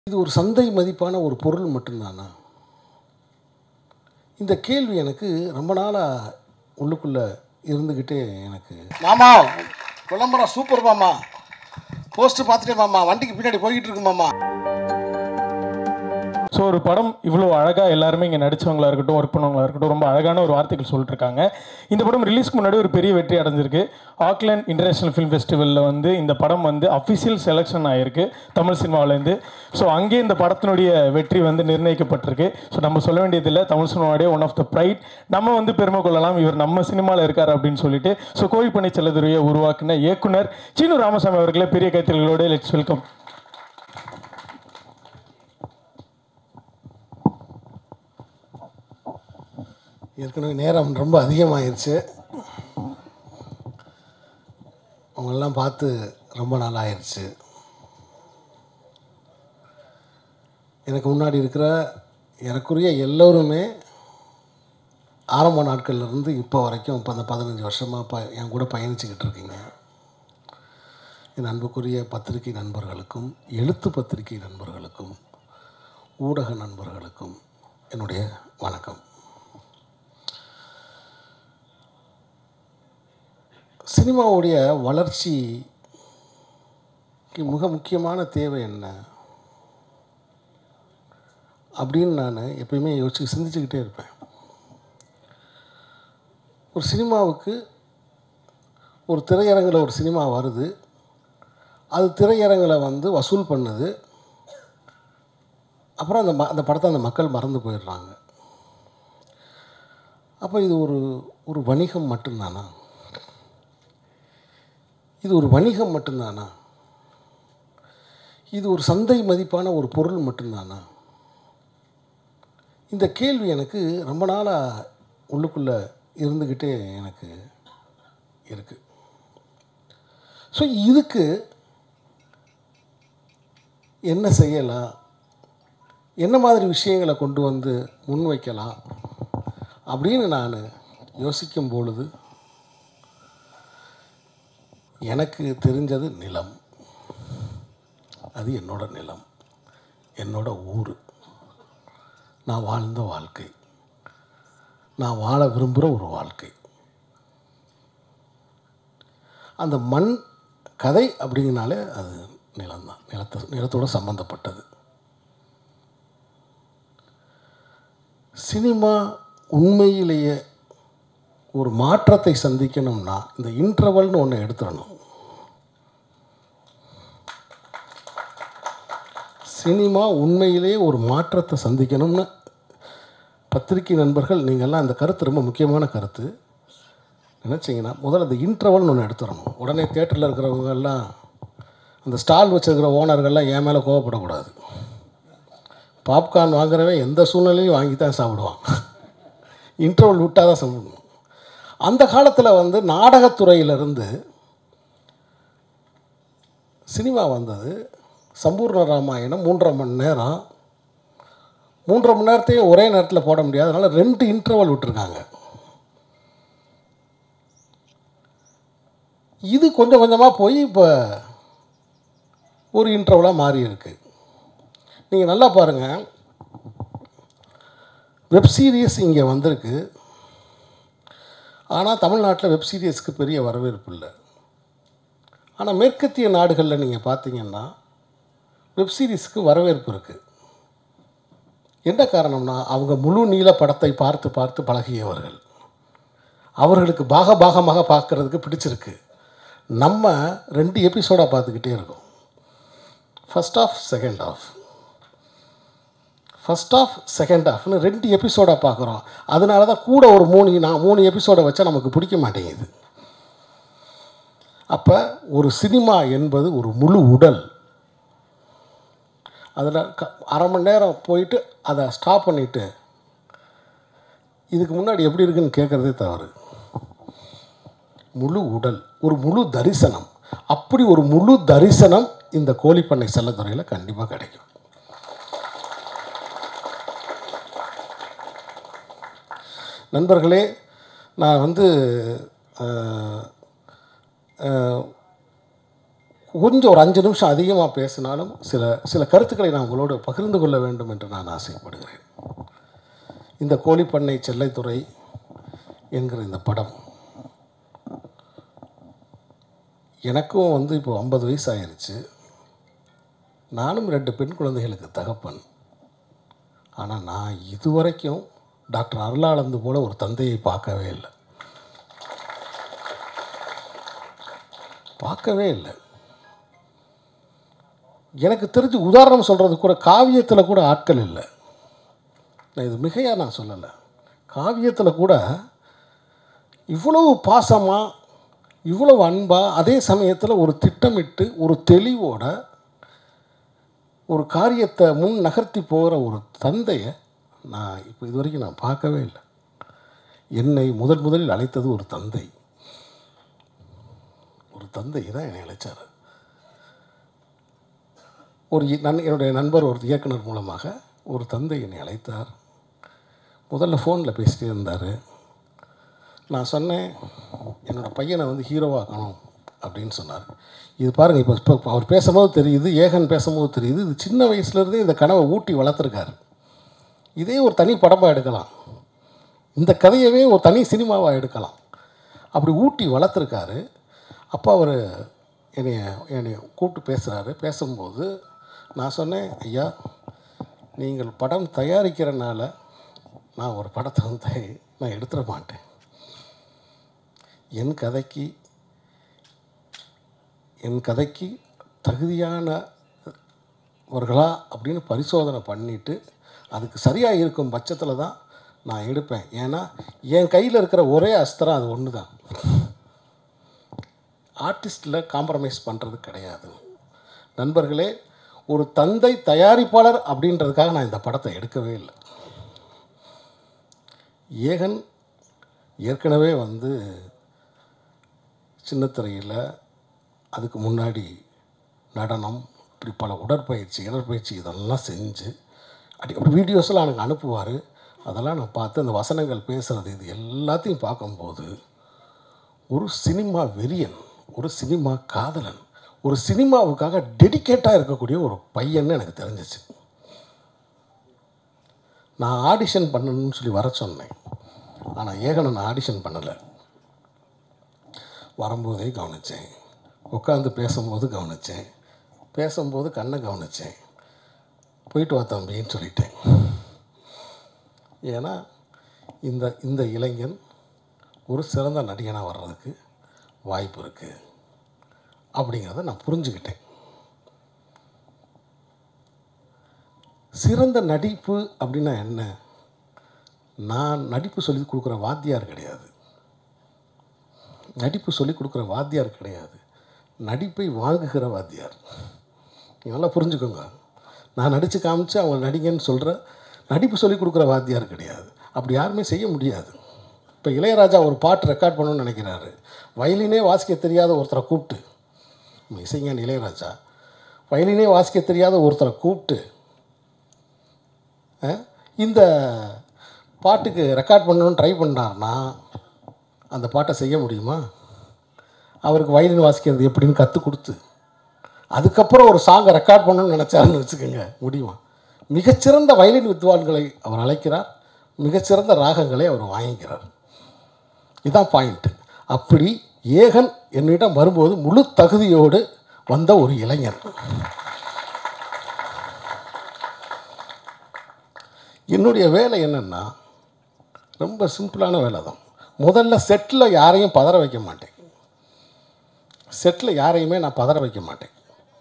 இது ஒரு சந்தை மதிப்பான ஒரு பொருள் மட்டும்தானா இந்த கேள்வி எனக்கு ரொம்ப நாளாக உள்ளுக்குள்ளே இருந்துக்கிட்டே எனக்கு மாமா விளம்பரம் சூப்பர் மாமா போஸ்ட் பார்த்துட்டேன் மாமா வண்டிக்கு பின்னாடி போய்கிட்டு இருக்கு மாமா ஸோ ஒரு படம் இவ்வளோ அழகாக எல்லாருமே இங்கே நடிச்சவங்களா இருக்கட்டும் ஒர்க் பண்ணவங்களா இருக்கட்டும் ரொம்ப அழகான ஒரு வார்த்தைகள் சொல்லிட்டு இருக்காங்க இந்த படம் ரிலீஸ்க்கு முன்னாடி ஒரு பெரிய வெற்றி அடைஞ்சிருக்கு ஆக்லாண்ட் இன்டர்நேஷனல் ஃபிலிம் ஃபெஸ்டிவலில் வந்து இந்த படம் வந்து அஃபிஷியல் செலெக்ஷன் ஆகிருக்கு தமிழ் சினிமாவிலேருந்து ஸோ அங்கே இந்த படத்தினுடைய வெற்றி வந்து நிர்ணயிக்கப்பட்டிருக்கு ஸோ நம்ம சொல்ல வேண்டியதில்லை தமிழ் சினிமாவுடைய ஒன் ஆஃப் த ப்ரைட் நம்ம வந்து பெருமை கொள்ளலாம் இவர் நம்ம சினிமாவில் இருக்கார் அப்படின்னு சொல்லிட்டு ஸோ கோவி பணி செல்லதுரையை உருவாக்கின இயக்குனர் சீனு ராமசாமி அவர்களை பெரிய கைத்தல்களோட லெட்ஸ் வெல்கம் ஏற்கனவே நேரம் ரொம்ப அதிகமாயிருச்சு அவங்களெல்லாம் பார்த்து ரொம்ப நாள் ஆயிடுச்சு எனக்கு முன்னாடி இருக்கிற எனக்குரிய எல்லோருமே ஆரம்ப நாட்கள்ல இருந்து இப்போ வரைக்கும் இப்போ அந்த பதினஞ்சு வருஷமாக ப என் கூட பயணிச்சுக்கிட்டு இருக்கீங்க என் அன்புக்குரிய பத்திரிகை நண்பர்களுக்கும் எழுத்து பத்திரிகை நண்பர்களுக்கும் ஊடக நண்பர்களுக்கும் என்னுடைய வணக்கம் சினிமாவுடைய வளர்ச்சிக்கு மிக முக்கியமான தேவை என்ன அப்படின்னு நான் எப்பயுமே யோசிச்சு சிந்திச்சுக்கிட்டே இருப்பேன் ஒரு சினிமாவுக்கு ஒரு திரையரங்கில் ஒரு சினிமா வருது அது திரையரங்கில் வந்து வசூல் பண்ணுது அப்புறம் அந்த ம அந்த படத்தை அந்த மக்கள் மறந்து போயிடுறாங்க அப்போ இது ஒரு ஒரு வணிகம் மட்டும்தானா இது ஒரு வணிகம் மட்டும்தானா இது ஒரு சந்தை மதிப்பான ஒரு பொருள் மட்டும்தானா இந்த கேள்வி எனக்கு ரொம்ப நாளாக உள்ளுக்குள்ளே இருந்துக்கிட்டே எனக்கு இருக்குது ஸோ இதுக்கு என்ன செய்யலாம் என்ன மாதிரி விஷயங்களை கொண்டு வந்து முன்வைக்கலாம் அப்படின்னு நான் யோசிக்கும் பொழுது எனக்கு தெரிஞ்சது நிலம் அது என்னோட நிலம் என்னோட ஊர் நான் வாழ்ந்த வாழ்க்கை நான் வாழ விரும்புகிற ஒரு வாழ்க்கை அந்த மண் கதை அப்படிங்கனாலே அது நிலம்தான் நிலத்தை நிலத்தோட சம்மந்தப்பட்டது சினிமா உண்மையிலேயே ஒரு மாற்றத்தை சந்திக்கணும்னா இந்த இன்டர்வல்னு ஒன்று எடுத்துடணும் சினிமா உண்மையிலேயே ஒரு மாற்றத்தை சந்திக்கணும்னு பத்திரிகை நண்பர்கள் நீங்கள்லாம் அந்த கருத்து ரொம்ப முக்கியமான கருத்து நினச்சிங்கன்னா முதல்ல அந்த இன்டர்வல்னு ஒன்று எடுத்துடணும் உடனே தேட்டரில் இருக்கிறவங்க எல்லாம் அந்த ஸ்டால் வச்சுருக்கிற ஓனர்கள்லாம் என் மேலே கோவப்படக்கூடாது பாப்கார்ன் வாங்குறவன் எந்த சூழ்நிலையும் வாங்கி தான் சாப்பிடுவான் இன்டர்வல் விட்டால் தான் சாப்பிடணும் அந்த காலத்தில் வந்து நாடகத்துறையிலிருந்து சினிமா வந்தது சம்பூர்ண ராமாயணம் மூன்றரை மணி நேரம் மூன்றரை மணி நேரத்தையும் ஒரே நேரத்தில் போட முடியாது அதனால் ரெண்டு இன்டர்வல் விட்டுருக்காங்க இது கொஞ்சம் கொஞ்சமாக போய் இப்போ ஒரு இன்டர்வலாக மாறி இருக்கு நீங்கள் நல்லா பாருங்கள் வெப் சீரிஸ் இங்கே வந்திருக்கு ஆனால் தமிழ்நாட்டில் வெப் சீரிஸ்க்கு பெரிய வரவேற்பு இல்லை ஆனால் மேற்கத்திய நாடுகளில் நீங்கள் பார்த்தீங்கன்னா வெப் சீரிஸ்க்கு வரவேற்பு இருக்குது என்ன காரணம்னா அவங்க முழு நீள படத்தை பார்த்து பார்த்து பழகியவர்கள் அவர்களுக்கு பாக பாகமாக பார்க்குறதுக்கு பிடிச்சிருக்கு நம்ம ரெண்டு எபிசோடாக பார்த்துக்கிட்டே இருக்கோம் first half second half first half second ஆஃப்னு ரெண்டு எபிசோடாக பார்க்குறோம் அதனால தான் கூட ஒரு மூணு நான் மூணு எபிசோடை வச்சா நமக்கு பிடிக்க மாட்டேங்குது அப்போ ஒரு சினிமா என்பது ஒரு முழு உடல் அதில் க அரை மணி நேரம் போயிட்டு அதை ஸ்டாப் பண்ணிவிட்டு இதுக்கு முன்னாடி எப்படி இருக்குன்னு கேட்குறதே தவறு முழு உடல் ஒரு முழு தரிசனம் அப்படி ஒரு முழு தரிசனம் இந்த கோழிப்பண்ணை செல்லத்துறையில் கண்டிப்பாக கிடைக்கும் நண்பர்களே நான் வந்து அஹ், அஹ், கொஞ்சம் ஒரு அஞ்சு நிமிஷம் அதிகமாக பேசினாலும் சில சில கருத்துக்களை நான் உங்களோடு பகிர்ந்து கொள்ள வேண்டும் என்று நான் ஆசைப்படுகிறேன் இந்த கோழிப்பண்ணை செல்லைத்துறை என்கிற இந்த படம் எனக்கும் வந்து இப்போ ஐம்பது வயசு ஆயிருச்சு நானும் ரெண்டு பெண் குழந்தைகளுக்கு தகப்பன் ஆனால் நான் இதுவரைக்கும் டாக்டர் அருளானந்து போல ஒரு தந்தையை பார்க்கவே இல்லை பார்க்கவே இல்லை எனக்கு தெரிஞ்சு உதாரணம் சொல்கிறது கூட காவியத்தில் கூட ஆட்கள் இல்லை நான் இது மிகையாக நான் சொல்லலை காவியத்தில் கூட இவ்வளவு பாசமாக இவ்வளவு அன்பாக அதே சமயத்தில் ஒரு திட்டமிட்டு ஒரு தெளிவோட ஒரு காரியத்தை முன் நகர்த்தி போகிற ஒரு தந்தையை நான் இப்போ இது வரைக்கும் நான் பார்க்கவே இல்லை என்னை முதன் முதலில் அழைத்தது ஒரு தந்தை ஒரு தந்தை தான் என்னை அழைச்சார் ஒரு இ- நன் என்னுடைய நண்பர் ஒரு இயக்குனர் மூலமாக ஒரு தந்தை என்னை அழைத்தார் முதல்ல ஃபோனில் பேசிட்டே இருந்தார் நான் சொன்னேன் என்னோடய பையனை வந்து ஹீரோவாக்கணும் அப்படின்னு சொன்னார் இது பாருங்கள் இப்போ இப்போ அவர் பேசும்போது தெரியுது ஏகன் பேசும்போது தெரியுது இது சின்ன வயசுலேருந்தே இந்த கனவை ஊட்டி வளர்த்துருக்காரு இதே ஒரு தனி படமாக எடுக்கலாம் இந்த கதையவே ஒரு தனி சினிமாவாக எடுக்கலாம் அப்படி ஊட்டி வளர்த்துருக்காரு அப்போ அவர் என்னைய என்னை கூப்பிட்டு பேசுகிறாரு பேசும்போது நான் சொன்னேன் ஐயா நீங்கள் படம் தயாரிக்கிறனால நான் ஒரு படத்தை வந்து தய- நான் எடுத்துட மாட்டேன் என் கதைக்கு என் கதைக்கு தகுதியானவர்களா அப்படின்னு பரிசோதனை பண்ணிவிட்டு அதுக்கு சரியாக இருக்கும் பட்சத்தில் தான் நான் எடுப்பேன் ஏன்னா என் கையில் இருக்கிற ஒரே அஸ்திரம் அது ஒன்று தான் ஆர்டிஸ்டில் காம்ப்ரமைஸ் பண்ணுறது கிடையாது நண்பர்களே ஒரு தந்தை தயாரிப்பாளர் அப்படின்றதுக்காக நான் இந்த படத்தை எடுக்கவே இல்லை ஏகன் ஏற்கனவே வந்து சின்னத்திரையில் அதுக்கு முன்னாடி நடனம் இப்படி பல உடற்பயிற்சி இடற்பயிற்சி இதெல்லாம் செஞ்சு அப்படி அப்படி வீடியோஸ்லாம் எனக்கு அனுப்புவார் அதெல்லாம் நான் பார்த்து அந்த வசனங்கள் பேசுகிறது இது எல்லாத்தையும் பார்க்கும்போது ஒரு சினிமா வெறியன் ஒரு சினிமா காதலன் ஒரு சினிமாவுக்காக டெடிகேட்டாக இருக்கக்கூடிய ஒரு பையன்னு எனக்கு தெரிஞ்சிச்சு நான் ஆடிஷன் பண்ணணும்னு சொல்லி வர சொன்னேன் ஆனால் ஏகனை நான் ஆடிஷன் பண்ணலை வரும்போதே கவனித்தேன் உட்காந்து பேசும்போது கவனித்தேன் பேசும்போது கண்ணை கவனித்தேன் போயிட்டு வா தம்பின்னு சொல்லிட்டேன் ஏன்னா இந்த இந்த இளைஞன் ஒரு சிறந்த நடிகனாக வர்றதுக்கு வாய்ப்பு இருக்குது அப்படிங்கிறத நான் புரிஞ்சுக்கிட்டேன் சிறந்த நடிப்பு அப்படின்னா என்ன நான் நடிப்பு சொல்லி கொடுக்குற வாத்தியார் கிடையாது நடிப்பு சொல்லி கொடுக்குற வாத்தியார் கிடையாது நடிப்பை வாங்குகிற வாத்தியார் நீங்க நல்லா புரிஞ்சுக்கோங்க நான் நடித்து காமிச்சு அவங்க நடிகன்னு சொல்கிற நடிப்பு சொல்லி கொடுக்குற வாத்தியார் கிடையாது அப்படி யாருமே செய்ய முடியாது இப்போ இளையராஜா ஒரு பாட்டு ரெக்கார்ட் பண்ணணும்னு நினைக்கிறாரு வயலினே வாசிக்க தெரியாத ஒருத்தரை கூப்பிட்டு நம்ம இசைஞானி இளையராஜா வயலினே வாசிக்க தெரியாத ஒருத்தரை கூப்பிட்டு அஹ், இந்த பாட்டுக்கு ரெக்கார்ட் பண்ணணும்னு ட்ரை பண்ணார்னா அந்த பாட்டை செய்ய முடியுமா அவருக்கு வயலின் வாசிக்கிறது எப்படின்னு கற்றுக் கொடுத்து அதுக்கப்புறம் ஒரு சாங்கை ரெக்கார்ட் பண்ணணும்னு நினச்சாருன்னு வச்சுக்கோங்க முடியுமா மிகச்சிறந்த வயலின் வித்வான்களை அவர் அழைக்கிறார் மிகச்சிறந்த ராகங்களை அவர் வாங்கிக்கிறார் இதுதான் பாயிண்ட்டு அப்படி ஏகன் என்னிடம் வரும்போது முழு தகுதியோடு வந்த ஒரு இளைஞர் என்னுடைய வேலை என்னென்னா ரொம்ப சிம்பிளான வேலை தான் முதல்ல செட்டில் யாரையும் பதற வைக்க மாட்டேன் செட்டில் யாரையுமே நான் பதற வைக்க மாட்டேன்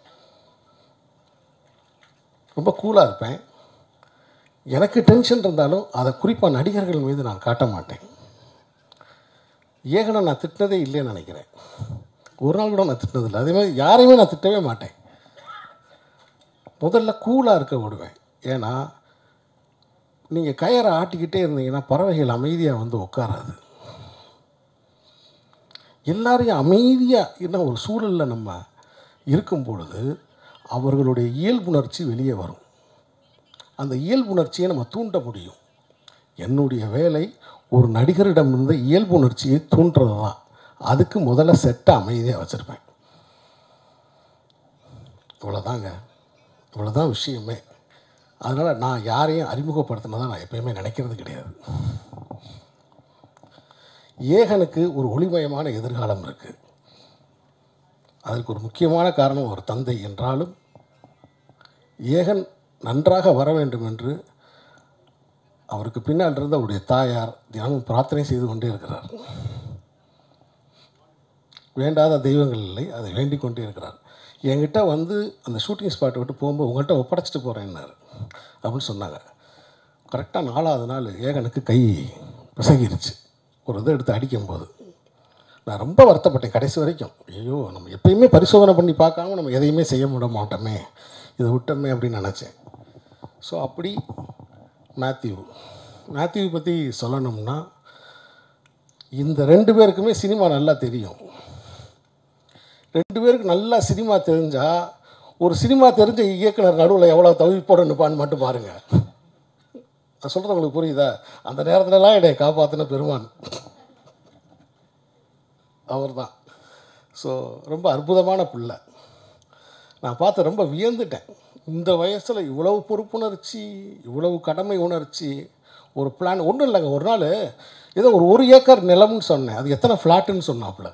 ரொம்ப கூலாக இருப்பேன் எனக்கு டென்ஷன் இருந்தாலும் அதை குறிப்பாக நடிகர்கள் மீது நான் காட்ட மாட்டேன் ஏகனை நான் திட்டினதே இல்லைன்னு நினைக்கிறேன் ஒரு நாள் கூட நான் திட்டினதில்லை அதே மாதிரி யாரையுமே நான் திட்டவே மாட்டேன் முதல்ல கூலாக இருக்க விடுவேன் ஏன்னா நீங்கள் கயரை ஆட்டிக்கிட்டே இருந்தீங்கன்னா பறவைகள் அமைதியாக வந்து உட்காராது எல்லாரையும் அமைதியாக என்ன ஒரு சூழலில் நம்ம இருக்கும் பொழுது அவர்களுடைய இயல்புணர்ச்சி வெளியே வரும் அந்த இயல்புணர்ச்சியை நம்ம தூண்ட முடியும் என்னுடைய வேலை ஒரு நடிகரிடம் இருந்த இயல்புணர்ச்சியை தூண்டுறது தான் அதுக்கு முதல்ல செட்டை அமைதியாக வச்சுருப்பேன் இவ்வளோதாங்க இவ்வளோதான் விஷயமே அதனால் நான் யாரையும் அறிமுகப்படுத்தினதா நான் எப்பயுமே நினைக்கிறது கிடையாது ஏகனுக்கு ஒரு ஒளிமயமான எதிர்காலம் இருக்குது அதற்கு ஒரு முக்கியமான காரணம் ஒரு தந்தை என்றாலும் ஏகன் நன்றாக வர வேண்டும் என்று அவருக்கு பின்னால் இருந்த அவருடைய தாயார் தினமும் பிரார்த்தனை செய்து கொண்டே இருக்கிறார் வேண்டாத தெய்வங்கள் இல்லை அதை வேண்டிக் கொண்டே இருக்கிறார் என்கிட்ட வந்து அந்த ஷூட்டிங் ஸ்பாட்டை விட்டு போகும்போது உங்கள்கிட்ட ஒப்படைச்சிட்டு போகிறேன்னாரு அப்படின்னு சொன்னாங்க கரெக்டாக நாலாவது நாள் ஏகனுக்கு கை பிசகிருச்சு ஒரு இதை எடுத்து அடிக்கும்போது நான் ரொம்ப வருத்தப்பட்டேன் கடைசி வரைக்கும் ஐயோ நம்ம எப்பயுமே பரிசோதனை பண்ணி பார்க்காம நம்ம எதையுமே செய்ய விட மாட்டோமே இதை விட்டோமே அப்படின்னு நினச்சேன் ஸோ அப்படி மேத்யூ மேத்யூ பற்றி சொல்லணும்னா இந்த ரெண்டு பேருக்குமே சினிமா நல்லா தெரியும் ரெண்டு பேருக்கு நல்லா சினிமா தெரிஞ்சால் ஒரு சினிமா தெரிஞ்ச இயக்குனர் நடுவில் எவ்வளோ தவிப்போட நிற்பான்னு மட்டும் பாருங்கள் நான் சொல்கிறது உங்களுக்கு புரியுதா அந்த நேரத்துலலாம் என்னை காப்பாற்றின பெருமான் அவர் தான் ஸோ ரொம்ப அற்புதமான பிள்ளை நான் பார்த்து ரொம்ப வியந்துட்டேன் இந்த வயசில் இவ்வளவு பொறுப்புணர்ச்சி இவ்வளவு கடமை உணர்ச்சி ஒரு பிளான் ஒன்றும் இல்லைங்க ஒரு நாள் ஏதோ ஒரு ஒரு ஏக்கர் நிலம்னு சொன்னேன் அது எத்தனை ஃப்ளாட்டுன்னு சொன்னாப்புல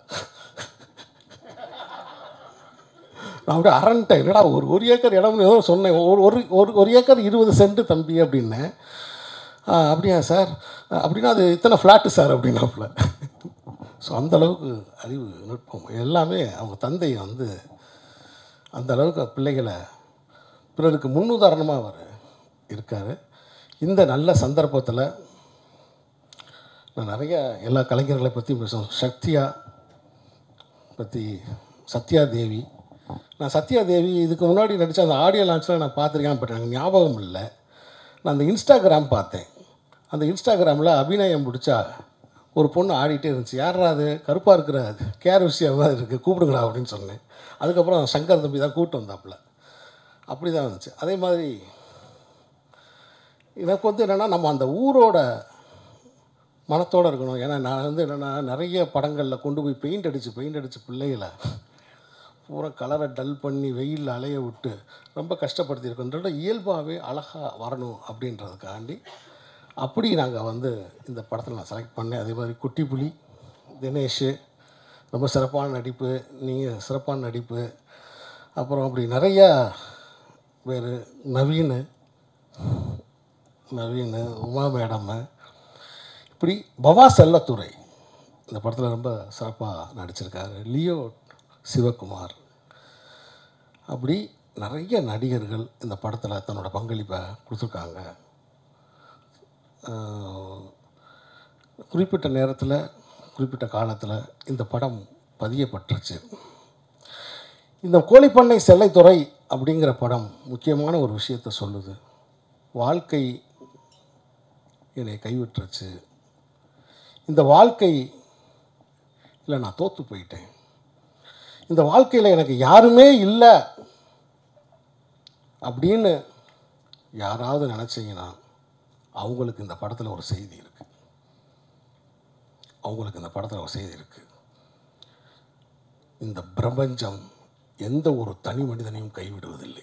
நான் அப்படியே அரண்டேன் என்னடா ஒரு ஒரு ஏக்கர் இடம்னு ஏதோ சொன்னேன் ஒரு ஒரு ஒரு ஒரு ஏக்கர் இருபது சென்ட் தம்பி அப்படின்னேன் "ஆ, அப்படியா சார் அப்படின்னா அது இத்தனை ஃப்ளாட்டு சார் அப்படின்னாப்புல ஸோ அந்த அளவுக்கு அறிவு நுட்பம் எல்லாமே அவங்க தந்தை வந்து அந்த அளவுக்கு பிள்ளைகளை பிறருக்கு முன்னுதாரணமாக அவர் இருக்கார் இந்த நல்ல சந்தர்ப்பத்தில் நான் நிறைய எல்லா கலைஞர்களை பற்றி பேசுவேன் சக்தியா பற்றி சத்யா தேவி நான் சத்யா தேவி இதுக்கு முன்னாடி நடித்த அந்த ஆடியோ லான்ச்சில் நான் பார்த்துருக்கேன் பட் எனக்கு ஞாபகம் இல்லை நான் அந்த இன்ஸ்டாகிராம் பார்த்தேன் அந்த இன்ஸ்டாகிராமில் அபிநயம் பிடிச்சா ஒரு பொண்ணு ஆடிட்டே இருந்துச்சு யாரா அது கருப்பாக இருக்கிற கேர் விஷயமாக இருக்குது கூப்பிடுங்கடா அப்படின்னு சொன்னேன் அதுக்கப்புறம் சங்கர் தம்பி தான் கூப்பிட்டு வந்தாப்புல அப்படி தான் இருந்துச்சு அதே மாதிரி எனக்கு வந்து என்னென்னா நம்ம அந்த ஊரோட மனத்தோடு இருக்கணும் ஏன்னா நான் வந்து என்னென்னா நிறைய படங்களில் கொண்டு போய் பெயிண்ட் அடித்து பெயிண்ட் அடித்து பிள்ளைகளை பூரா கலரை டல் பண்ணி வெயிலில் அலைய விட்டு ரொம்ப கஷ்டப்படுத்தியிருக்கோன்றத இயல்பாகவே அழகாக வரணும் அப்படின்றதுக்காண்டி அப்படி நாங்கள் வந்து இந்த படத்தில் நான் செலக்ட் பண்ணேன் அதே மாதிரி குட்டி புலி தினேஷ் ரொம்ப சிறப்பான நடிப்பு நீங்கள் சிறப்பான நடிப்பு அப்புறம் அப்படி நிறையா பேர் நவீன் நவீன் உமா மேடம்மு இப்படி பவா செல்லத்துறை இந்த படத்தில் ரொம்ப சிறப்பாக நடிச்சிருக்காரு லியோ சிவகுமார் அப்படி நிறைய நடிகர்கள் இந்த படத்தில் தன்னோட பங்களிப்பை கொடுத்துருக்காங்க ஆஹ், குறிப்பிட்ட நேரத்தில் குறிப்பிட்ட காலத்தில் இந்த படம் பதியப்பட்டுருச்சு இந்த கோழிப்பண்ணை செல்லைத்துறை அப்படிங்கிற படம் முக்கியமான ஒரு விஷயத்தை சொல்லுது வாழ்க்கை என்னை கைவிட்டுருச்சு இந்த வாழ்க்கை இல்லை நான் தோற்று போயிட்டேன் இந்த வாழ்க்கையில் எனக்கு யாருமே இல்லை அப்படின்னு யாராவது நினச்சிங்கன்னா அவங்களுக்கு இந்த படத்தில் ஒரு செய்தி இருக்குது அவங்களுக்கு இந்த படத்தில் ஒரு செய்தி இருக்குது இந்த பிரபஞ்சம் எந்த ஒரு தனி மனிதனையும் கைவிடுவதில்லை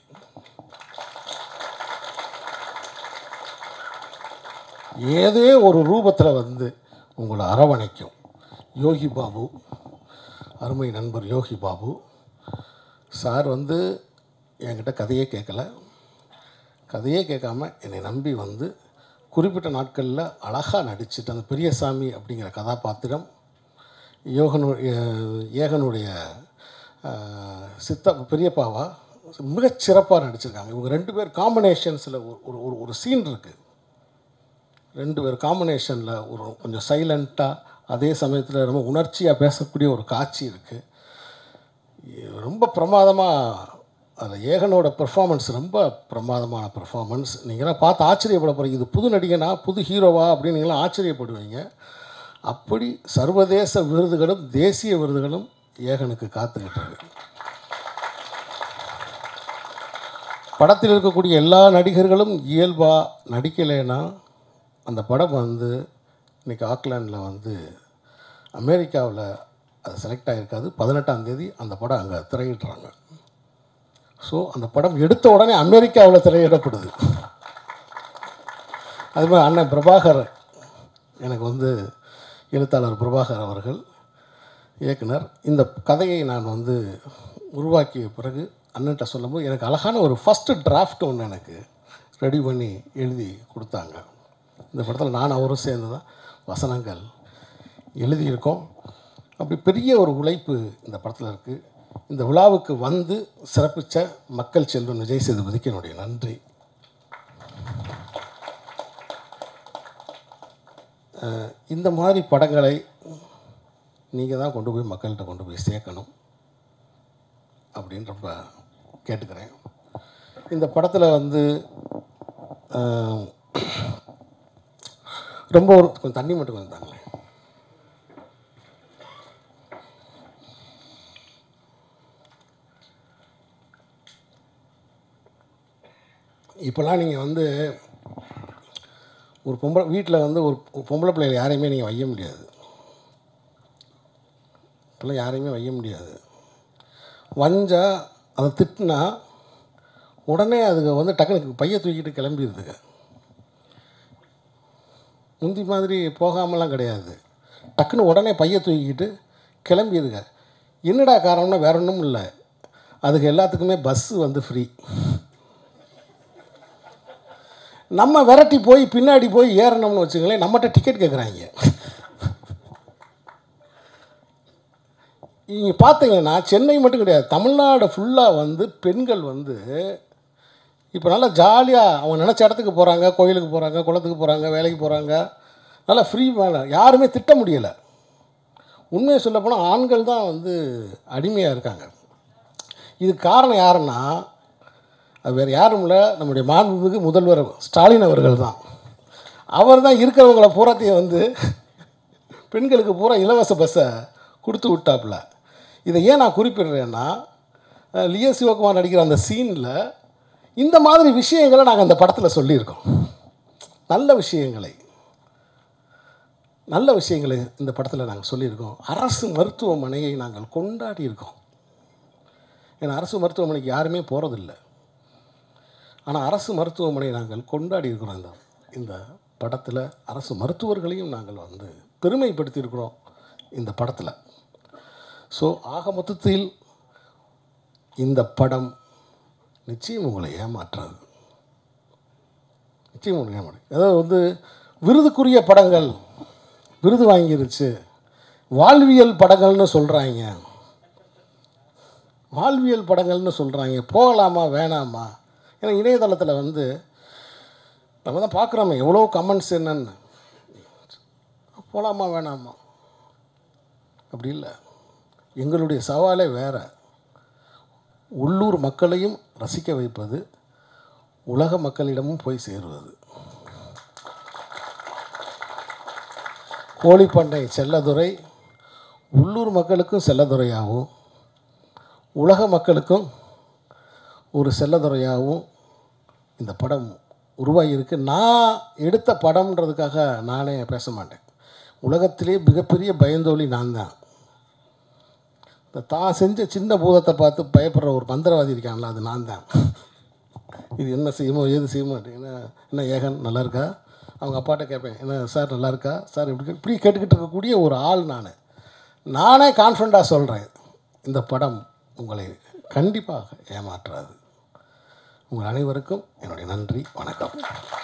ஏதே ஒரு ரூபத்தில் வந்து உங்களை அரவணைக்கும் யோகி பாபு அருமை நண்பர் யோகி பாபு சார் வந்து என்கிட்ட கதையே கேட்கல கதையே கேட்காம என்னை நம்பி வந்து குறிப்பிட்ட நாட்களில் அழகாக நடிச்சிட்டு அந்த பெரியசாமி அப்படிங்கிற கதாபாத்திரம் யோகனு ஏ- ஏகனுடைய ஆஹ், சித்த பெரியப்பாவா மிகச் சிறப்பாக நடிச்சிருக்காங்க இவங்க ரெண்டு பேர் காம்பினேஷன்ஸில் ஒரு ஒரு ஒரு சீன் இருக்குது ரெண்டு பேர் காம்பினேஷனில் ஒரு கொஞ்சம் சைலண்ட்டாக அதே சமயத்தில் ரொம்ப உணர்ச்சியாக பேசக்கூடிய ஒரு காட்சி இருக்குது ரொம்ப பிரமாதமாக அதில் ஏகனோட பெர்ஃபார்மன்ஸ் ரொம்ப பிரமாதமான பெர்ஃபார்மன்ஸ் நீங்களாம் பார்த்து ஆச்சரியப்பட போகிறீங்க இது புது நடிகனா புது ஹீரோவா அப்படின்னு நீங்களாம் ஆச்சரியப்படுவீங்க அப்படி சர்வதேச விருதுகளும் தேசிய விருதுகளும் ஏகனுக்கு காத்துக்கிட்டு இருக்கு படத்தில் இருக்கக்கூடிய எல்லா நடிகர்களும் இயல்பாக நடிக்கலைன்னா அந்த படம் வந்து இன்றைக்கி ஆக்லாண்டில் வந்து அமெரிக்காவில் அது செலக்ட் ஆகிருக்காது பதினெட்டாம் தேதி அந்த படம் அங்கே திரையிடுறாங்க ஸோ அந்த படம் எடுத்த உடனே அமெரிக்காவில் திரையிடப்படுது அது மாதிரி அண்ணன் பிரபாகர் எனக்கு வந்து எழுத்தாளர் பிரபாகர் அவர்கள் இயக்குனர் இந்த கதையை நான் வந்து உருவாக்கிய பிறகு அண்ணன்ட்ட சொல்லும்போது எனக்கு அழகான ஒரு ஃபஸ்ட்டு டிராஃப்ட் ஒன்று எனக்கு ரெடி பண்ணி எழுதி கொடுத்தாங்க இந்த படத்தில் நான் அவரும் சேர்ந்து தான் வசனங்கள் எழுதியிருக்கோம் அப்படி பெரிய ஒரு உழைப்பு இந்த படத்தில் இருக்குது இந்த விழாவுக்கு வந்து சிறப்பித்த மக்கள் செல்வன் விஜய் சேதுபதிக்கு என்னுடைய நன்றி அஹ் இந்த மாதிரி படங்களை நீங்கள் தான் கொண்டு போய் மக்கள்கிட்ட கொண்டு போய் சேர்க்கணும் அப்படின்னு ரொம்ப கேட்டுக்கிறேன் இந்த படத்தில் வந்து அஹ், ரொம்ப ஒரு கொஞ்சம் தண்ணி மட்டும் கொஞ்சம் தாங்களேன் இப்போல்லாம் நீங்கள் வந்து ஒரு பொம்பளை வீட்டில் வந்து ஒரு ஒரு பொம்பளை பிள்ளைகளை யாரையுமே நீங்கள் வைய முடியாது இப்போல்லாம் யாரையுமே வைய முடியாது வஞ்சா அதை திட்டினா உடனே அதுக்கு வந்து டக்குனு பைய தூக்கிட்டு கிளம்பிடுதுங்க முந்தி மாதிரி போகாமலாம் கிடையாது டக்குன்னு உடனே பைய தூக்கிக்கிட்டு கிளம்பிடுங்க என்னடா காரணம்னா வேற ஒன்றும் இல்லை அதுக்கு எல்லாத்துக்குமே பஸ்ஸு வந்து ஃப்ரீ நம்ம விரட்டி போய் பின்னாடி போய் ஏறணும்னு வச்சுங்களேன் நம்மகிட்ட டிக்கெட் கேட்குறாங்க நீங்கள் பார்த்தீங்கன்னா சென்னை மட்டும் கிடையாது தமிழ்நாடு ஃபுல்லாக வந்து பெண்கள் வந்து இப்போ நல்லா ஜாலியாக அவங்க நினச்ச இடத்துக்கு போகிறாங்க கோயிலுக்கு போகிறாங்க குளத்துக்கு போகிறாங்க வேலைக்கு போகிறாங்க நல்லா ஃப்ரீ மேலே யாருமே திட்ட முடியலை உண்மையை சொல்லப்போனால் ஆண்கள் தான் வந்து அடிமையாக இருக்காங்க இதுக்கு காரணம் யாருன்னா அது வேறு யாரும் இல்லை நம்முடைய மாண்புமிகு முதல்வர் ஸ்டாலின் அவர்கள் தான் அவர் தான் இருக்கிறவங்கள பூராத்தையும் வந்து பெண்களுக்கு பூரா இலவச பஸ்ஸை கொடுத்து விட்டாப்புல இதை ஏன் நான் குறிப்பிடுறேன்னா அஹ், லியோ சிவகுமார் நடிக்கிற அந்த சீனில் இந்த மாதிரி விஷயங்களை நாங்கள் அந்த படத்தில் சொல்லியிருக்கோம் நல்ல விஷயங்களை நல்ல விஷயங்களை இந்த படத்தில் நாங்கள் சொல்லியிருக்கோம் அரசு மருத்துவமனையை நாங்கள் கொண்டாடி இருக்கோம் ஏன்னா அரசு மருத்துவமனைக்கு யாருமே போகிறதில்ல ஆனால் அரசு மருத்துவமனை நாங்கள் கொண்டாடி இருக்கிறோம் இந்த இந்த படத்தில் அரசு மருத்துவர்களையும் நாங்கள் வந்து பெருமைப்படுத்தியிருக்கிறோம் இந்த படத்தில் ஸோ ஆக மொத்தத்தில் இந்த படம் நிச்சயம் உங்களை ஏமாற்றாது நிச்சயம் உங்களை ஏமாற்று அதாவது வந்து விருதுக்குரிய படங்கள் விருது வாங்கிருச்சு வாழ்வியல் படங்கள்னு சொல்கிறாங்க வாழ்வியல் படங்கள்னு சொல்கிறாங்க போகலாமா வேணாமா ஏன்னா இணையதளத்தில் வந்து நம்ம தான் பார்க்குறோமே எவ்வளோ கமெண்ட்ஸ் என்னன்னு போகலாமா வேணாமா அப்படி இல்லை எங்களுடைய சவாலே வேற உள்ளூர் மக்களையும் ரசிக்க வைப்பது உலக மக்களிடமும் போய் சேருவது கோழிப்பண்ணை செல்லதுரை உள்ளூர் மக்களுக்கும் செல்லதுரையாகவும் உலக மக்களுக்கும் ஒரு செல்லதுரையாகவும் இந்த படம் உருவாகியிருக்கு நான் எடுத்த படம்ன்றதுக்காக நானே பேச மாட்டேன் உலகத்திலே மிகப்பெரிய பயந்தோலி நான் தான் இந்த தான் செஞ்ச சின்ன பூதத்தை பார்த்து பயப்படுற ஒரு மந்திரவாதி இருக்கான்ல அது நான் தான் இது என்ன செய்யுமோ ஏது செய்யுமோ என்ன என்ன ஏகன் நல்லா இருக்கா அவங்க அப்பாட்ட கேட்பேன் என்ன சார் நல்லா இருக்கா சார் இப்படி கே- இப்படி கேட்டுக்கிட்டு இருக்கக்கூடிய ஒரு ஆள் நான் நானே கான்ஃபிடண்ட்டாக சொல்கிறேன் இந்த படம் உங்களை கண்டிப்பாக ஏமாற்றாது உங்கள் அனைவருக்கும் என்னுடைய நன்றி வணக்கம்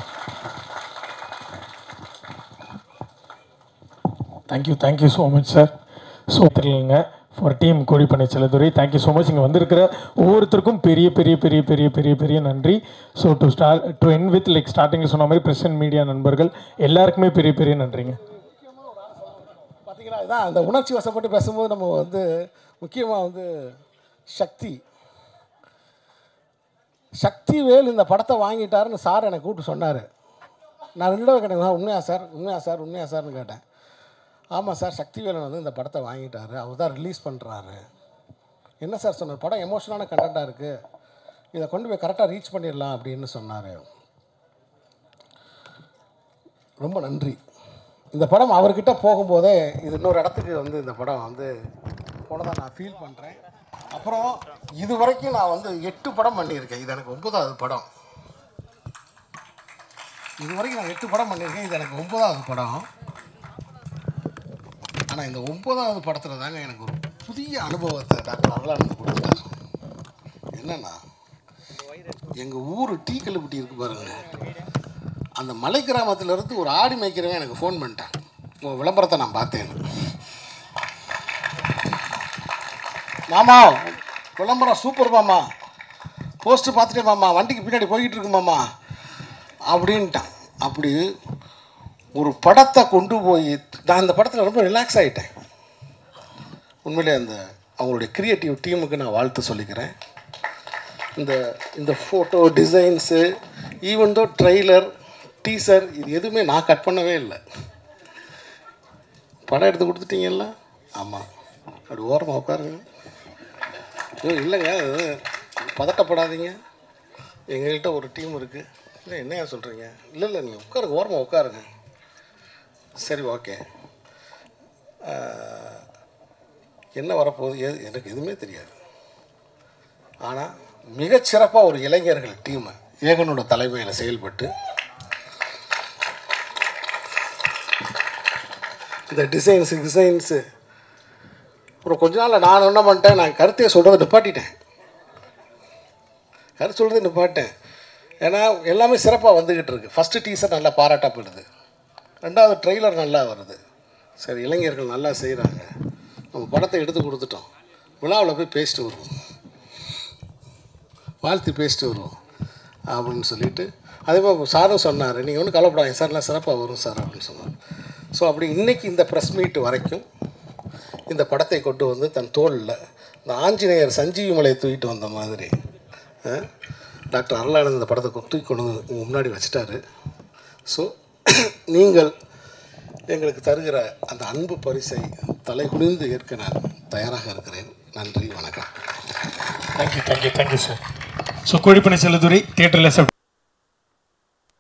thank you thank you so much sir so தெரியலங்க for team Kodippannai Chelladurai thank you so much இங்கே வந்திருக்கிற ஒவ்வொருத்தருக்கும் பெரிய பெரிய பெரிய பெரிய பெரிய பெரிய நன்றி so to start to end with like ஸ்டார்டிங்கில் சொன்ன மாதிரி பிரசன்ட் மீடியா நண்பர்கள் எல்லாருக்குமே பெரிய பெரிய நன்றிங்க பார்த்தீங்களா இதான் அந்த உணர்ச்சி வசப்பட்டு பேசும்போது நம்ம வந்து முக்கியமாக வந்து சக்தி சக்தி வேல் இந்த படத்தை வாங்கிட்டாருன்னு சார் என்னை கூப்பிட்டு சொன்னார் நான் ரெண்டு தடவை கேட்டேன் "ஆ, உண்மையா சார் உண்மையா சார் உண்மையா சார்னு கேட்டேன் ஆமாம் சார் சக்திவேலன் வந்து இந்த படத்தை வாங்கிட்டாரு அவர் தான் ரிலீஸ் பண்ணுறாரு என்ன சார் சொன்னார் படம் எமோஷனான கண்டென்ட்டாக இருக்குது இதை கொண்டு போய் கரெக்டாக ரீச் பண்ணிடலாம் அப்படின்னு சொன்னார் ரொம்ப நன்றி இந்த படம் அவர்கிட்ட போகும்போதே இது இன்னொரு இடத்துக்கு வந்து இந்த படம் வந்து போனதாக நான் ஃபீல் பண்ணுறேன் அப்புறம் இது வரைக்கும் நான் வந்து எட்டு படம் பண்ணியிருக்கேன் இது எனக்கு ஒன்பதாவது படம் இது வரைக்கும் நான் எட்டு படம் பண்ணியிருக்கேன் இது எனக்கு ஒன்பதாவது படம் ஆனால் இந்த ஒன்பதாவது படத்தில் தாங்க எனக்கு ஒரு புதிய அனுபவத்தை டாக்டர் அருளானந்த் கொடுத்தார் என்னன்னா எங்கள் ஊர் டீ கல்லுப்பட்டி இருக்கு பாருங்க அந்த மலை கிராமத்துல இருந்து ஒரு ஆடி மேய்க்கிறவன் எனக்கு ஃபோன் பண்ணிட்டான் உன் விளம்பரத்தை நான் பார்த்தேன் மாமா விளம்பரம் சூப்பர் மாமா போஸ்ட்டு பார்த்துட்டேன் மாமா வண்டிக்கு பின்னாடி போய்கிட்டு இருக்கு மாமா அப்படின்ட்டான் அப்படி ஒரு படத்தை கொண்டு போய் நான் இந்த படத்தில் ரொம்ப ரிலாக்ஸ் ஆகிட்டேன் உண்மையிலே அந்த அவங்களுடைய க்ரியேட்டிவ் டீமுக்கு நான் வாழ்த்து சொல்லிக்கிறேன் இந்த இந்த photo designs even though trailer teaser இது எதுவுமே நான் கட் பண்ணவே இல்லை படம் எடுத்து கொடுத்துட்டீங்கல்ல ஆமாம் அப்படி ஓரமாக உட்காருங்க ஐயோ இல்லைங்க அது பதட்டப்படாதீங்க எங்கள்கிட்ட ஒரு டீம் இருக்குது இல்லை என்னையா சொல்கிறீங்க இல்லை இல்லை நீங்கள் உட்காருங்க ஓரமாக உட்காருங்க சரி ஓகே என்ன வரப்போகுது எது எனக்கு எதுவுமே தெரியாது ஆனால் மிகச்சிறப்பாக ஒரு இளைஞர்கள் டீமை ஏகனோட தலைமையில் செயல்பட்டு இந்த டிசைன்ஸு டிசைன்ஸு அப்புறம் கொஞ்ச நாள் நான் என்ன பண்ணிட்டேன் நான் கருத்தையை சொல்கிறத நிப்பாட்டிட்டேன் கருத்து சொல்கிறத நிப்பாட்டேன் ஏன்னா எல்லாமே சிறப்பாக வந்துக்கிட்டு இருக்கு ஃபஸ்ட்டு டீசர் நல்லா பாராட்டப்படுது ரெண்டாவது ட்ரெய்லர் நல்லா வருது சரி இளைஞர்கள் நல்லா செய்கிறாங்க நம்ம படத்தை எடுத்து கொடுத்துட்டோம் விழாவில் போய் பேசிட்டு வருவோம் வாழ்த்து பேசிட்டு வருவோம் அப்படின்னு சொல்லிட்டு அதே மாதிரி சாரும் சொன்னார் நீங்கள் ஒன்றும் கவலைப்படாதீங்க சார் எல்லாம் சிறப்பாக வரும் சார் அப்படின்னு சொன்னார் ஸோ அப்படி இன்றைக்கி இந்த ப்ரெஸ் மீட் வரைக்கும் இந்த படத்தை கொண்டு வந்து தன் தோளில் இந்த ஆஞ்சநேயர் சஞ்சீவி மலையை தூக்கிட்டு வந்த மாதிரி அஹ், டாக்டர் அருளானந்த் இந்த படத்தை கொ- தூக்கி கொண்டு வந்து உங்க முன்னாடி வச்சுட்டாரு ஸோ நீங்கள் எங்களுக்கு தருகிற அந்த அன்பு பரிசை தலை குனிந்து ஏற்க நான் தயாராக இருக்கிறேன் நன்றி வணக்கம் thank you thank you thank you sir so Kozhippanai Chelladurai தியேட்டரில்